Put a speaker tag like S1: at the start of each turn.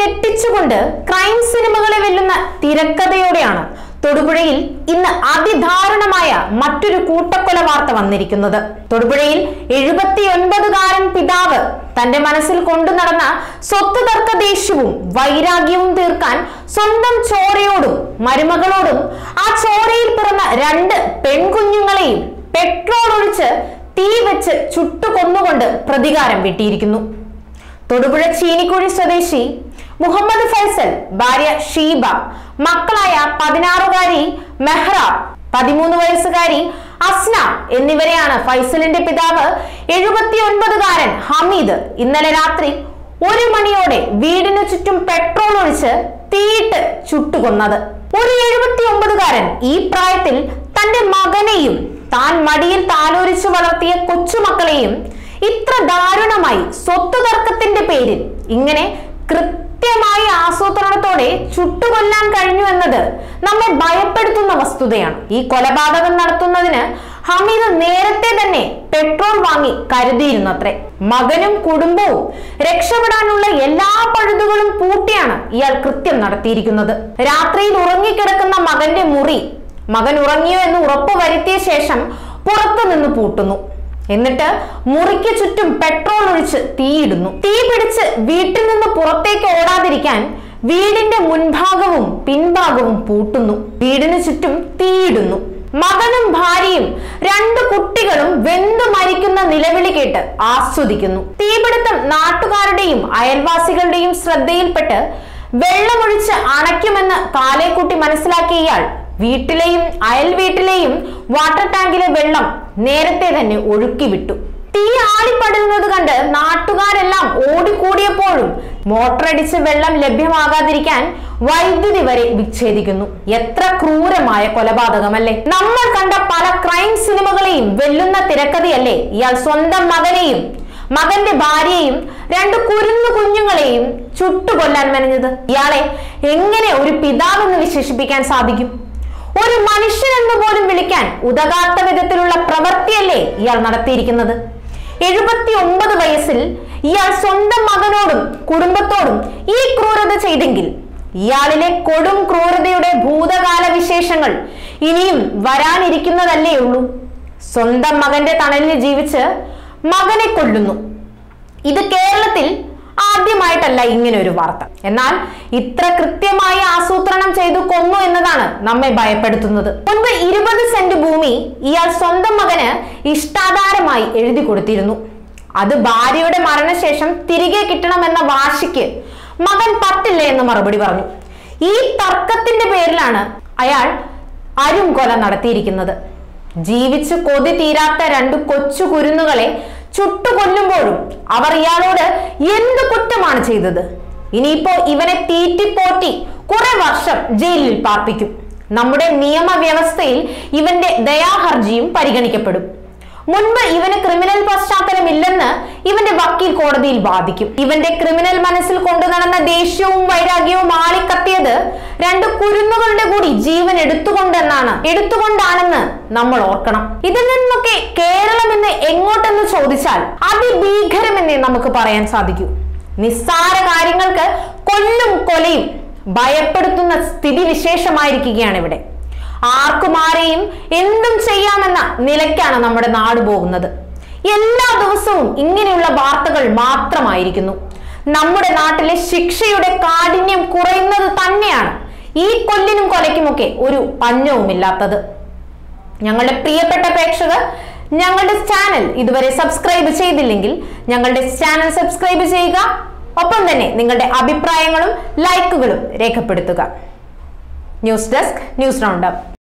S1: ഞെട്ടിച്ചുകൊണ്ട് ക്രൈം സിനിമകളെ വെല്ലുന്ന തിരക്കഥയോടെയാണ് തൊടുപുഴയിൽ ഇന്ന് അതിദാരുണമായ മറ്റൊരു കൂട്ടക്കൊല വാർത്ത വന്നിരിക്കുന്നത് തൊടുപുഴയിൽ എഴുപത്തിയൊൻപതുകാരൻ പിതാവ് തന്റെ മനസ്സിൽ കൊണ്ടു നടന്ന സ്വത്ത് തർക്ക ദേഷ്യവും വൈരാഗ്യവും തീർക്കാൻ സ്വന്തം ചോരയോടും മരുമകളോടും ആ ചോരയിൽ പിറന്ന രണ്ട് പെൺകുഞ്ഞുങ്ങളെയും പെട്രോൾ ഒഴിച്ച് തീ വെച്ച് ചുട്ടുകൊന്നുകൊണ്ട് പ്രതികാരം വെട്ടിയിരിക്കുന്നു തൊടുപുഴ ചീനിക്കുഴി സ്വദേശി മുഹമ്മദ് ഫൈസൽ ഭാര്യ ഷീബ മക്കളായ പതിനാറുകാരി മെഹ്റ പതിമൂന്ന് വയസ്സുകാരി അസ്ന എന്നിവരെയാണ് ഫൈസലിന്റെ പിതാവ് എഴുപത്തിയൊൻപതുകാരൻ ഹമീദ് ഇന്നലെ രാത്രി ഒരു മണിയോടെ വീടിനു ചുറ്റും പെട്രോൾ ഒഴിച്ച് തീയിട്ട് ചുട്ടുകൊന്നത് ഒരു എഴുപത്തി ഒമ്പതുകാരൻ ഈ പ്രായത്തിൽ തന്റെ മകനെയും താൻ മടിയിൽ താലോലിച്ചു വളർത്തിയ കൊച്ചുമക്കളെയും ഇത്ര ദാരുണമായി സ്വത്ത് തർക്കത്തിന്റെ പേരിൽ ഇങ്ങനെ കൃത്യമായി ആസൂത്രണത്തോടെ ചുട്ടുകൊല്ലാൻ കഴിഞ്ഞു എന്നത് നമ്മെ ഭയപ്പെടുത്തുന്ന വസ്തുതയാണ് ഈ കൊലപാതകം നടത്തുന്നതിന് ഹമീദ് നേരത്തെ തന്നെ പെട്രോൾ വാങ്ങി കരുതിയിരുന്നത്രേ മകനും കുടുംബവും രക്ഷപ്പെടാനുള്ള എല്ലാ പഴുതുകളും പൂട്ടിയാണ് ഇയാൾ കൃത്യം നടത്തിയിരിക്കുന്നത് രാത്രിയിൽ ഉറങ്ങിക്കിടക്കുന്ന മകന്റെ മുറി മകൻ ഉറങ്ങിയോ എന്ന് ഉറപ്പ് വരുത്തിയ ശേഷം പുറത്തു നിന്ന് പൂട്ടുന്നു എന്നിട്ട് മുറിക്ക് ചുറ്റും പെട്രോൾ ഒഴിച്ച് തീയിടുന്നു തീ പിടിച്ച് വീട്ടിൽ നിന്ന് പുറത്തേക്ക് ഓടാതിരിക്കാൻ വീടിന്റെ മുൻഭാഗവും പിൻഭാഗവും പൂട്ടുന്നു വീടിന് ചുറ്റും തീയിടുന്നു മകനും ഭാര്യയും രണ്ട് കുട്ടികളും വെന്തു മരിക്കുന്ന നിലവിളി കേട്ട് ആസ്വദിക്കുന്നു തീപിടുത്തം നാട്ടുകാരുടെയും അയൽവാസികളുടെയും ശ്രദ്ധയിൽപ്പെട്ട് വെള്ളമൊഴിച്ച് അണയ്ക്കുമെന്ന് കാലേക്കുട്ടി മനസ്സിലാക്കിയ ഇയാൾ വീട്ടിലെയും അയൽ വീട്ടിലെയും വാട്ടർ ടാങ്കിലെ വെള്ളം നേരത്തെ തന്നെ ഒഴുക്കി വിട്ടു തീ ആളിപ്പടരുന്നത് കണ്ട് നാട്ടുകാരെല്ലാം ഓടിക്കൂടിയപ്പോഴും മോട്ടറടിച്ച് വെള്ളം ലഭ്യമാകാതിരിക്കാൻ വൈദ്യുതി വരെ വിച്ഛേദിക്കുന്നു എത്ര ക്രൂരമായ കൊലപാതകമല്ലേ നമ്മൾ കണ്ട പല ക്രൈം സിനിമകളെയും വെല്ലുന്ന തിരക്കഥയല്ലേ ഇയാൾ സ്വന്തം മകനെയും മകന്റെ ഭാര്യയെയും രണ്ട് കുരുന്നു കുഞ്ഞുങ്ങളെയും ചുട്ടുകൊല്ലാൻ മെനഞ്ഞത് ഇയാളെ എങ്ങനെ ഒരു പിതാവെന്ന് വിശേഷിപ്പിക്കാൻ സാധിക്കും ഒരു മനുഷ്യൻ എന്ന് പോലും വിളിക്കാൻ ഉതകാത്ത വിധത്തിലുള്ള പ്രവൃത്തിയല്ലേ ഇയാൾ നടത്തിയിരിക്കുന്നത് എഴുപത്തി ഒമ്പത് വയസ്സിൽ ഇയാൾ സ്വന്തം മകനോടും കുടുംബത്തോടും ഈ ക്രൂരത ചെയ്തെങ്കിൽ ഇയാളിലെ കൊടും ക്രൂരതയുടെ ഭൂതകാല വിശേഷങ്ങൾ ഇനിയും വരാനിരിക്കുന്നതല്ലേ ഉള്ളൂ സ്വന്തം മകന്റെ തണലിൽ ജീവിച്ച് മകനെ കൊല്ലുന്നു ഇത് കേരളത്തിൽ ആദ്യമായിട്ടല്ല ഇങ്ങനെ ഒരു വാർത്ത എന്നാൽ ഇത്ര കൃത്യമായി ആസൂത്രണം ചെയ്തു കൊന്നു എന്നതാണ് നമ്മെ ഭയപ്പെടുത്തുന്നത് മുൻപ് ഇരുപത് സെന്റ് ഭൂമി ഇയാൾ സ്വന്തം മകന് ഇഷ്ടാധാരമായി എഴുതി കൊടുത്തിരുന്നു അത് ഭാര്യയുടെ മരണശേഷം തിരികെ കിട്ടണമെന്ന വാശിക്ക് മകൻ പറ്റില്ല എന്ന് മറുപടി പറഞ്ഞു ഈ തർക്കത്തിന്റെ പേരിലാണ് അയാൾ അരും കൊല നടത്തിയിരിക്കുന്നത് ജീവിച്ച് കൊതി തീരാത്ത രണ്ട് കൊച്ചു കുരുന്നുകളെ ചുട്ടുകൊല്ലുമ്പോഴും അവർ ഇയാളോട് എന്ത് കുറ്റമാണ് ചെയ്തത് ഇനിയിപ്പോ ഇവനെ തീറ്റിപ്പോറ്റി കുറെ വർഷം ജയിലിൽ പാർപ്പിക്കും നമ്മുടെ നിയമവ്യവസ്ഥയിൽ ഇവന്റെ ദയാഹർജിയും പരിഗണിക്കപ്പെടും മുൻപ് ഇവന് ക്രിമിനൽ പശ്ചാത്തലമില്ലെന്ന് ഇവന്റെ വക്കീൽ കോടതിയിൽ വാദിക്കും ഇവന്റെ ക്രിമിനൽ മനസ്സിൽ കൊണ്ടു നടന്ന ദേഷ്യവും വൈരാഗ്യവും ആളിക്കത്തിയത് രണ്ട് കുരുന്നുകളുടെ കൂടി ജീവൻ എടുത്തുകൊണ്ടെന്നാണ് എടുത്തുകൊണ്ടാണെന്ന് നമ്മൾ ഓർക്കണം ഇതിൽ നിന്നൊക്കെ കേരളം എന്ന് എങ്ങോട്ടെന്ന് ചോദിച്ചാൽ അതിഭീകരമെന്നേ നമുക്ക് പറയാൻ സാധിക്കൂ നിസ്സാര കാര്യങ്ങൾക്ക് കൊല്ലും കൊലയും ഭയപ്പെടുത്തുന്ന സ്ഥിതി വിശേഷമായിരിക്കുകയാണ് ഇവിടെ ആർക്കും ആരെയും എന്തും ചെയ്യാമെന്ന നിലയ്ക്കാണ് നമ്മുടെ നാട് പോകുന്നത് എല്ലാ ദിവസവും ഇങ്ങനെയുള്ള വാർത്തകൾ മാത്രമായിരിക്കുന്നു നമ്മുടെ നാട്ടിലെ ശിക്ഷയുടെ കാഠിന്യം കുറയുന്നത് തന്നെയാണ് ഈ കൊല്ലിനും കൊലയ്ക്കുമൊക്കെ ഒരു പഞ്ഞവുമില്ലാത്തത് ഞങ്ങളുടെ പ്രിയപ്പെട്ട പ്രേക്ഷകർ ഞങ്ങളുടെ ചാനൽ ഇതുവരെ സബ്സ്ക്രൈബ് ചെയ്തില്ലെങ്കിൽ ഞങ്ങളുടെ ചാനൽ സബ്സ്ക്രൈബ് ചെയ്യുക ഒപ്പം തന്നെ നിങ്ങളുടെ അഭിപ്രായങ്ങളും ലൈക്കുകളും രേഖപ്പെടുത്തുക ന്യൂസ് ഡെസ്ക് ന്യൂസ് റൗണ്ടപ്പ്